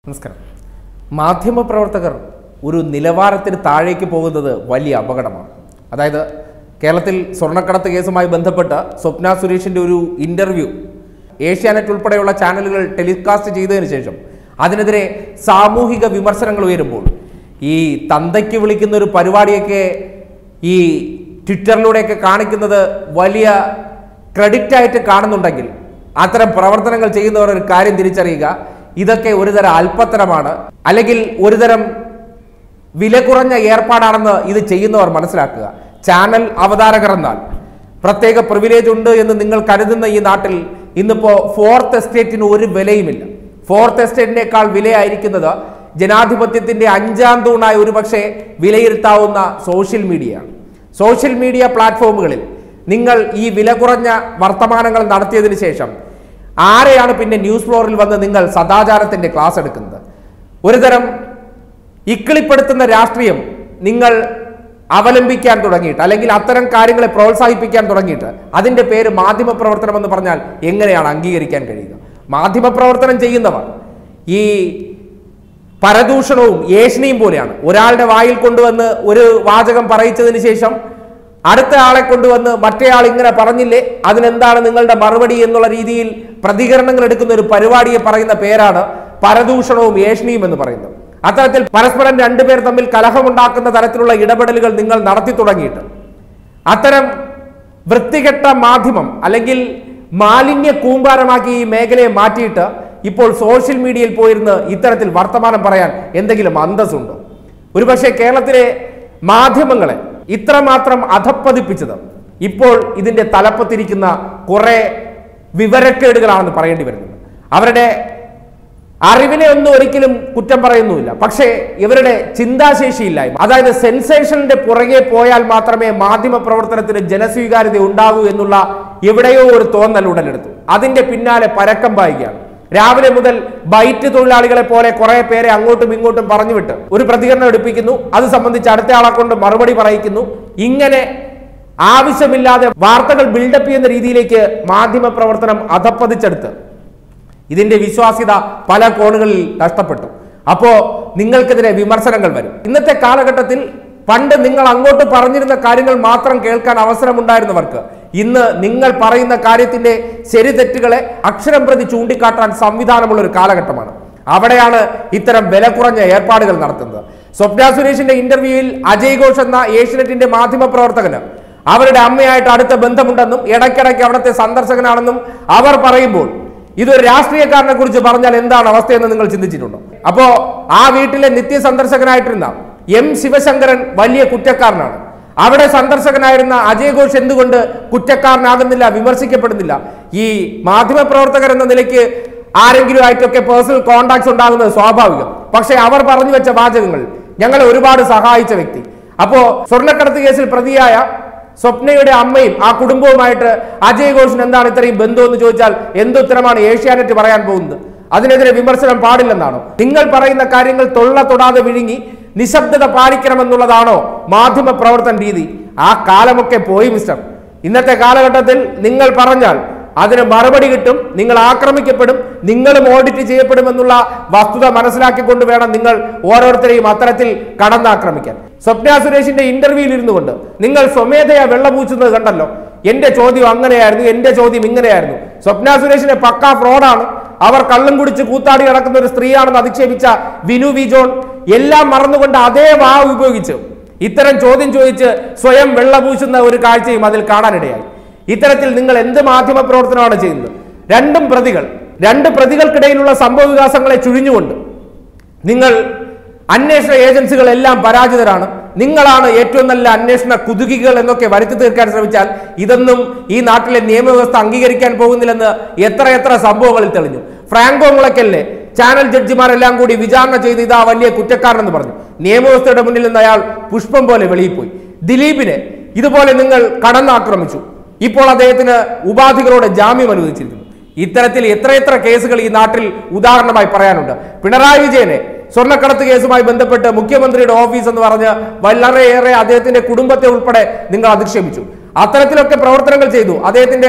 നമസ്കാരം മാധ്യമപ്രവർത്തകർ ഒരു നിലവാരത്തിന് താഴേക്ക് പോകുന്നത് വലിയ അപകടമാണ് അതായത് കേരളത്തിൽ സ്വർണ്ണക്കടത്ത് കേസുമായി ബന്ധപ്പെട്ട് സ്വപ്ന സുരേഷിൻ്റെ ഒരു ഇൻ്റർവ്യൂ ഏഷ്യാനെറ്റ് ഉൾപ്പെടെയുള്ള ചാനലുകൾ ടെലികാസ്റ്റ് ചെയ്തതിന് ശേഷം അതിനെതിരെ സാമൂഹിക വിമർശനങ്ങൾ ഉയരുമ്പോൾ ഈ തന്തയ്ക്ക് വിളിക്കുന്ന ഒരു പരിപാടിയൊക്കെ ഈ ട്വിറ്ററിലൂടെയൊക്കെ കാണിക്കുന്നത് വലിയ ക്രെഡിറ്റ് ആയിട്ട് കാണുന്നുണ്ടെങ്കിൽ അത്തരം പ്രവർത്തനങ്ങൾ ചെയ്യുന്നവർ ഒരു കാര്യം തിരിച്ചറിയുക ഇതൊക്കെ ഒരുതരം അല്പത്തരമാണ് അല്ലെങ്കിൽ ഒരുതരം വില കുറഞ്ഞ ഏർപ്പാടാണെന്ന് ഇത് ചെയ്യുന്നവർ മനസ്സിലാക്കുക ചാനൽ അവതാരകർ എന്നാൽ പ്രത്യേക പ്രിവിലേജ് ഉണ്ട് എന്ന് നിങ്ങൾ കരുതുന്ന ഈ നാട്ടിൽ ഇന്നിപ്പോ ഫോർത്ത് എസ്റ്റേറ്റിന് ഒരു വിലയുമില്ല ഫോർത്ത് എസ്റ്റേറ്റിനേക്കാൾ വിലയായിരിക്കുന്നത് ജനാധിപത്യത്തിന്റെ അഞ്ചാം തൂണായി ഒരുപക്ഷെ വിലയിരുത്താവുന്ന സോഷ്യൽ മീഡിയയാണ് സോഷ്യൽ മീഡിയ പ്ലാറ്റ്ഫോമുകളിൽ നിങ്ങൾ ഈ വില കുറഞ്ഞ വർത്തമാനങ്ങൾ നടത്തിയതിനു ശേഷം ആരെയാണ് പിന്നെ ന്യൂസ് ഫ്ലോറിൽ വന്ന് നിങ്ങൾ സദാചാരത്തിന്റെ ക്ലാസ് എടുക്കുന്നത് ഒരുതരം ഇക്കിളിപ്പെടുത്തുന്ന രാഷ്ട്രീയം നിങ്ങൾ അവലംബിക്കാൻ തുടങ്ങിയിട്ട് അല്ലെങ്കിൽ അത്തരം കാര്യങ്ങളെ പ്രോത്സാഹിപ്പിക്കാൻ തുടങ്ങിയിട്ട് അതിന്റെ പേര് മാധ്യമ പ്രവർത്തനം എന്ന് പറഞ്ഞാൽ എങ്ങനെയാണ് അംഗീകരിക്കാൻ കഴിയുക മാധ്യമ പ്രവർത്തനം ചെയ്യുന്നവർ ഈ പരദൂഷണവും ഏഷണിയും പോലെയാണ് ഒരാളുടെ വായിൽ കൊണ്ടുവന്ന് ഒരു വാചകം പറയിച്ചതിന് ശേഷം അടുത്ത ആളെ കൊണ്ടുവന്ന് മറ്റേയാൾ ഇങ്ങനെ പറഞ്ഞില്ലേ അതിനെന്താണ് നിങ്ങളുടെ മറുപടി എന്നുള്ള രീതിയിൽ പ്രതികരണങ്ങൾ എടുക്കുന്ന ഒരു പരിപാടിയെ പറയുന്ന പേരാണ് പരദൂഷണവും ഏഷണിയും എന്ന് പറയുന്നത് അത്തരത്തിൽ പരസ്പരം രണ്ടുപേർ തമ്മിൽ കലഹമുണ്ടാക്കുന്ന തരത്തിലുള്ള ഇടപെടലുകൾ നിങ്ങൾ നടത്തി തുടങ്ങിയിട്ട് അത്തരം വൃത്തികെട്ട മാധ്യമം അല്ലെങ്കിൽ മാലിന്യ കൂമ്പാരമാക്കി ഈ മേഖലയെ മാറ്റിയിട്ട് ഇപ്പോൾ സോഷ്യൽ മീഡിയയിൽ പോയിരുന്ന് ഇത്തരത്തിൽ വർത്തമാനം പറയാൻ എന്തെങ്കിലും അന്തസ്സുണ്ടോ ഒരുപക്ഷെ കേരളത്തിലെ മാധ്യമങ്ങളെ ഇത്രമാത്രം അധപ്പതിപ്പിച്ചത് ഇപ്പോൾ ഇതിന്റെ തലപ്പത്തിരിക്കുന്ന കുറെ വിവരക്കേടുകളാണെന്ന് പറയേണ്ടി വരുന്നത് അവരുടെ അറിവിനെ ഒന്നും ഒരിക്കലും കുറ്റം പറയുന്നുമില്ല പക്ഷേ ഇവരുടെ ചിന്താശേഷിയില്ലായ്മ അതായത് സെൻസേഷന്റെ പുറകെ പോയാൽ മാത്രമേ മാധ്യമ പ്രവർത്തനത്തിന് ജനസ്വീകാര്യത ഉണ്ടാകൂ എന്നുള്ള എവിടെയോ ഒരു തോന്നൽ ഉടലെടുത്തു അതിന്റെ പിന്നാലെ പരക്കം പായുകയാണ് രാവിലെ മുതൽ ബൈറ്റ് തൊഴിലാളികളെ പോലെ കുറെ പേരെ അങ്ങോട്ടും ഇങ്ങോട്ടും പറഞ്ഞു വിട്ട് ഒരു പ്രതികരണം എടുപ്പിക്കുന്നു അത് സംബന്ധിച്ച് അടുത്ത ആളെ കൊണ്ട് മറുപടി പറയിക്കുന്നു ഇങ്ങനെ ആവശ്യമില്ലാതെ വാർത്തകൾ ബിൽഡപ്പ് ചെയ്യുന്ന രീതിയിലേക്ക് മാധ്യമ പ്രവർത്തനം അധപ്പതിച്ചെടുത്ത് ഇതിന്റെ വിശ്വാസ്യത പല കോണുകളിൽ നഷ്ടപ്പെട്ടു അപ്പോ നിങ്ങൾക്കെതിരെ വിമർശനങ്ങൾ വരും ഇന്നത്തെ കാലഘട്ടത്തിൽ പണ്ട് നിങ്ങൾ അങ്ങോട്ട് പറഞ്ഞിരുന്ന കാര്യങ്ങൾ മാത്രം കേൾക്കാൻ അവസരമുണ്ടായിരുന്നവർക്ക് ഇന്ന് നിങ്ങൾ പറയുന്ന കാര്യത്തിന്റെ ശരി തെറ്റുകളെ അക്ഷരം പ്രതി ചൂണ്ടിക്കാട്ടാൻ സംവിധാനമുള്ള ഒരു കാലഘട്ടമാണ് അവിടെയാണ് ഇത്തരം വില കുറഞ്ഞ ഏർപ്പാടുകൾ നടത്തുന്നത് സ്വപ്ന സുരേഷിന്റെ ഇന്റർവ്യൂവിൽ അജയ് ഘോഷ് എന്ന ഏഷ്യനെറ്റിന്റെ മാധ്യമ പ്രവർത്തകന് അവരുടെ അമ്മയായിട്ട് അടുത്ത ബന്ധമുണ്ടെന്നും ഇടയ്ക്കിടയ്ക്ക് അവിടുത്തെ സന്ദർശകനാണെന്നും അവർ പറയുമ്പോൾ ഇതൊരു രാഷ്ട്രീയക്കാരനെ കുറിച്ച് പറഞ്ഞാൽ എന്താണ് അവസ്ഥയെന്ന് നിങ്ങൾ ചിന്തിച്ചിട്ടുണ്ടോ അപ്പോ ആ വീട്ടിലെ നിത്യ സന്ദർശകനായിട്ടിരുന്ന എം ശിവശങ്കരൻ വലിയ കുറ്റക്കാരനാണ് അവിടെ സന്ദർശകനായിരുന്ന അജയ് ഘോഷ് എന്തുകൊണ്ട് കുറ്റക്കാരനാകുന്നില്ല വിമർശിക്കപ്പെടുന്നില്ല ഈ മാധ്യമ പ്രവർത്തകർ എന്ന നിലയ്ക്ക് ആരെങ്കിലും ആയിട്ടൊക്കെ പേഴ്സണൽ കോണ്ടാക്ട്സ് ഉണ്ടാകുന്നത് സ്വാഭാവികം പക്ഷേ അവർ പറഞ്ഞു വെച്ച വാചകങ്ങൾ ഞങ്ങളെ ഒരുപാട് സഹായിച്ച വ്യക്തി അപ്പോ സ്വർണ്ണക്കടത്ത് കേസിൽ പ്രതിയായ സ്വപ്നയുടെ അമ്മയും ആ കുടുംബവുമായിട്ട് അജയ് ഘോഷിന് എന്താണ് ഇത്രയും ബന്ധം എന്ന് ചോദിച്ചാൽ എന്തുത്തരമാണ് ഏഷ്യാനെറ്റ് പറയാൻ പോകുന്നത് അതിനെതിരെ വിമർശനം പാടില്ലെന്നാണോ നിങ്ങൾ പറയുന്ന കാര്യങ്ങൾ തൊള്ള തൊടാതെ വിഴുങ്ങി നിശബ്ദത പാലിക്കണമെന്നുള്ളതാണോ മാധ്യമ പ്രവർത്തന രീതി ആ കാലമൊക്കെ പോയി മിസ്റ്റർ ഇന്നത്തെ കാലഘട്ടത്തിൽ നിങ്ങൾ പറഞ്ഞാൽ അതിന് മറുപടി കിട്ടും നിങ്ങൾ ആക്രമിക്കപ്പെടും നിങ്ങളും ഓഡിറ്റ് ചെയ്യപ്പെടുമെന്നുള്ള വസ്തുത മനസ്സിലാക്കിക്കൊണ്ട് വേണം നിങ്ങൾ ഓരോരുത്തരെയും അത്തരത്തിൽ കടന്നാക്രമിക്കാൻ സ്വപ്ന സുരേഷിന്റെ ഇന്റർവ്യൂവിൽ ഇരുന്നു കൊണ്ട് നിങ്ങൾ സ്വമേധയാ വെള്ളപൂച്ചുന്നത് കണ്ടല്ലോ എന്റെ ചോദ്യം അങ്ങനെയായിരുന്നു എന്റെ ചോദ്യം ഇങ്ങനെയായിരുന്നു സ്വപ്ന സുരേഷിനെ പക്കാ ഫ്രോഡാണ് അവർ കള്ളും കുടിച്ച് കൂത്താടി നടക്കുന്ന ഒരു സ്ത്രീയാണെന്ന് അധിക്ഷേപിച്ച വിനു വി ജോൺ എല്ലാം മറന്നുകൊണ്ട് അതേ വാവ് ഉപയോഗിച്ച് ഇത്തരം ചോദ്യം ചോദിച്ച് സ്വയം വെള്ളപൂശുന്ന ഒരു കാഴ്ചയും അതിൽ കാണാനിടയായി ഇത്തരത്തിൽ നിങ്ങൾ എന്ത് മാധ്യമ പ്രവർത്തനമാണ് ചെയ്യുന്നത് രണ്ടും പ്രതികൾ രണ്ട് പ്രതികൾക്കിടയിലുള്ള സംഭവ വികാസങ്ങളെ ചുഴിഞ്ഞുകൊണ്ട് നിങ്ങൾ അന്വേഷണ ഏജൻസികളെല്ലാം പരാജിതരാണ് നിങ്ങളാണ് ഏറ്റവും നല്ല അന്വേഷണ കുതുകികൾ എന്നൊക്കെ വരുത്തി തീർക്കാൻ ശ്രമിച്ചാൽ ഇതൊന്നും ഈ നാട്ടിലെ നിയമവ്യവസ്ഥ അംഗീകരിക്കാൻ പോകുന്നില്ലെന്ന് എത്ര എത്ര സംഭവങ്ങളിൽ തെളിഞ്ഞു ഫ്രാങ്കോ മുളയ്ക്കലിനെ ചാനൽ ജഡ്ജിമാരെല്ലാം കൂടി വിചാരണ ചെയ്ത് ഇതാ വലിയ കുറ്റക്കാരനെന്ന് പറഞ്ഞു നിയമവ്യവസ്ഥയുടെ മുന്നിൽ നിന്ന് അയാൾ പുഷ്പം പോലെ വെളിയിൽ പോയി ദിലീപിനെ ഇതുപോലെ നിങ്ങൾ കടന്നാക്രമിച്ചു ഇപ്പോൾ അദ്ദേഹത്തിന് ഉപാധികളോടെ ജാമ്യം അനുവദിച്ചിരിക്കുന്നു ഇത്തരത്തിൽ എത്രയെത്ര കേസുകൾ ഈ നാട്ടിൽ ഉദാഹരണമായി പറയാനുണ്ട് പിണറായി വിജയനെ സ്വർണ്ണക്കടത്ത് കേസുമായി ബന്ധപ്പെട്ട് മുഖ്യമന്ത്രിയുടെ ഓഫീസ് എന്ന് പറഞ്ഞ് വളരെയേറെ അദ്ദേഹത്തിന്റെ കുടുംബത്തെ ഉൾപ്പെടെ നിങ്ങൾ അധിക്ഷേപിച്ചു അത്തരത്തിലൊക്കെ പ്രവർത്തനങ്ങൾ ചെയ്തു അദ്ദേഹത്തിന്റെ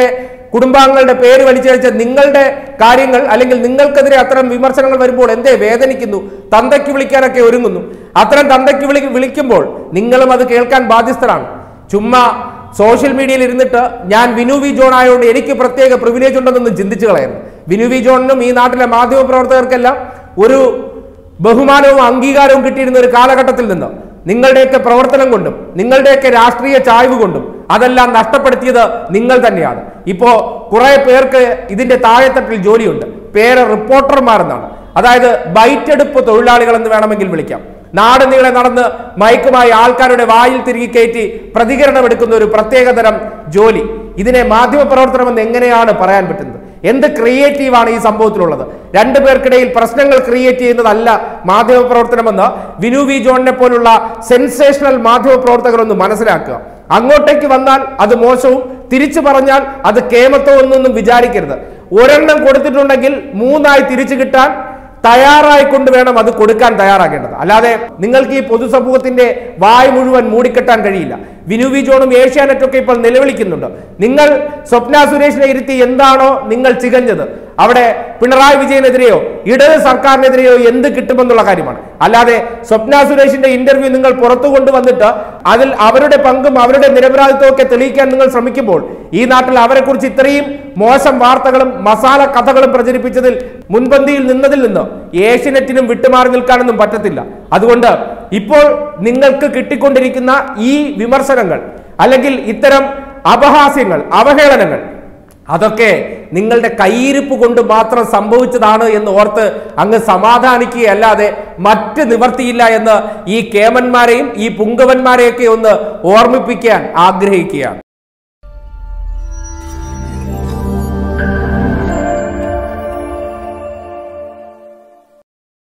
കുടുംബാംഗങ്ങളുടെ പേര് വലിച്ചഴിച്ച നിങ്ങളുടെ കാര്യങ്ങൾ അല്ലെങ്കിൽ നിങ്ങൾക്കെതിരെ അത്തരം വിമർശനങ്ങൾ വരുമ്പോൾ എന്തേ വേദനിക്കുന്നു തന്തയ്ക്ക് വിളിക്കാനൊക്കെ ഒരുങ്ങുന്നു അത്തരം തന്തയ്ക്ക് വിളി വിളിക്കുമ്പോൾ നിങ്ങളും അത് കേൾക്കാൻ ബാധ്യസ്ഥരാണ് ചുമ്മാ സോഷ്യൽ മീഡിയയിൽ ഇരുന്നിട്ട് ഞാൻ വിനു വി ജോൺ ആയതുകൊണ്ട് എനിക്ക് പ്രത്യേക പ്രിവിലേജ് ഉണ്ടെന്നൊന്നും ചിന്തിച്ചു കളയുന്നു വിനു വി ജോണിനും ഈ നാട്ടിലെ മാധ്യമ പ്രവർത്തകർക്കെല്ലാം ഒരു ബഹുമാനവും അംഗീകാരവും കിട്ടിയിരുന്ന ഒരു കാലഘട്ടത്തിൽ നിന്ന് നിങ്ങളുടെയൊക്കെ പ്രവർത്തനം കൊണ്ടും നിങ്ങളുടെയൊക്കെ രാഷ്ട്രീയ ചായ്വ് കൊണ്ടും അതെല്ലാം നഷ്ടപ്പെടുത്തിയത് നിങ്ങൾ തന്നെയാണ് ഇപ്പോ കുറെ പേർക്ക് ഇതിന്റെ താഴെത്തട്ടിൽ ജോലിയുണ്ട് പേര് റിപ്പോർട്ടർമാരെന്നാണ് അതായത് ബൈറ്റെടുപ്പ് തൊഴിലാളികൾ എന്ന് വേണമെങ്കിൽ വിളിക്കാം നാട് നീളെ നടന്ന് മയക്കുമായി ആൾക്കാരുടെ വായിൽ തിരികെ കയറ്റി പ്രതികരണം എടുക്കുന്ന ഒരു പ്രത്യേകതരം ജോലി ഇതിനെ മാധ്യമ പ്രവർത്തനമെന്ന് എങ്ങനെയാണ് പറയാൻ പറ്റുന്നത് എന്ത് ക്രിയേറ്റീവാണ് ഈ സംഭവത്തിലുള്ളത് രണ്ടു പേർക്കിടയിൽ പ്രശ്നങ്ങൾ ക്രിയേറ്റ് ചെയ്യുന്നതല്ല മാധ്യമ പ്രവർത്തനമെന്ന് വിനു വി ജോണിനെ പോലുള്ള സെൻസേഷണൽ മാധ്യമ പ്രവർത്തകർ ഒന്ന് മനസ്സിലാക്കുക അങ്ങോട്ടേക്ക് വന്നാൽ അത് മോശവും തിരിച്ചു പറഞ്ഞാൽ അത് കേമത്വം എന്നൊന്നും വിചാരിക്കരുത് ഒരെണ്ണം കൊടുത്തിട്ടുണ്ടെങ്കിൽ മൂന്നായി തിരിച്ചു കിട്ടാൻ തയ്യാറായിക്കൊണ്ട് വേണം അത് കൊടുക്കാൻ തയ്യാറാക്കേണ്ടത് അല്ലാതെ നിങ്ങൾക്ക് ഈ പൊതുസമൂഹത്തിന്റെ വായ് മുഴുവൻ മൂടിക്കെട്ടാൻ കഴിയില്ല വിനു വി ജോണും ഏഷ്യാനെറ്റും ഒക്കെ ഇപ്പോൾ നിലവിളിക്കുന്നുണ്ട് നിങ്ങൾ സ്വപ്ന സുരേഷിനെ ഇരുത്തി എന്താണോ നിങ്ങൾ ചികഞ്ഞത് അവിടെ പിണറായി വിജയനെതിരെയോ ഇടത് സർക്കാരിനെതിരെയോ എന്ത് കിട്ടുമെന്നുള്ള കാര്യമാണ് അല്ലാതെ സ്വപ്ന സുരേഷിന്റെ ഇന്റർവ്യൂ നിങ്ങൾ പുറത്തു കൊണ്ടുവന്നിട്ട് അതിൽ അവരുടെ പങ്കും അവരുടെ നിരപരാധിത്വം ഒക്കെ തെളിയിക്കാൻ നിങ്ങൾ ശ്രമിക്കുമ്പോൾ ഈ നാട്ടിൽ അവരെ കുറിച്ച് ഇത്രയും മോശം വാർത്തകളും മസാല കഥകളും പ്രചരിപ്പിച്ചതിൽ മുൻപന്തിയിൽ നിന്നതിൽ നിന്ന് ഏഷ്യനെറ്റിനും വിട്ടുമാറി നിൽക്കാനൊന്നും പറ്റത്തില്ല അതുകൊണ്ട് ഇപ്പോൾ നിങ്ങൾക്ക് കിട്ടിക്കൊണ്ടിരിക്കുന്ന ഈ വിമർശനങ്ങൾ അല്ലെങ്കിൽ ഇത്തരം അപഹാസ്യങ്ങൾ അവഹേളനങ്ങൾ അതൊക്കെ നിങ്ങളുടെ കയ്യിരിപ്പ് കൊണ്ട് മാത്രം സംഭവിച്ചതാണ് എന്ന് ഓർത്ത് അങ്ങ് സമാധാനിക്കുകയല്ലാതെ മറ്റ് നിവർത്തിയില്ല എന്ന് ഈ കേമന്മാരെയും ഈ പുങ്കവന്മാരെയൊക്കെ ഒന്ന് ഓർമ്മിപ്പിക്കാൻ ആഗ്രഹിക്കുകയാണ്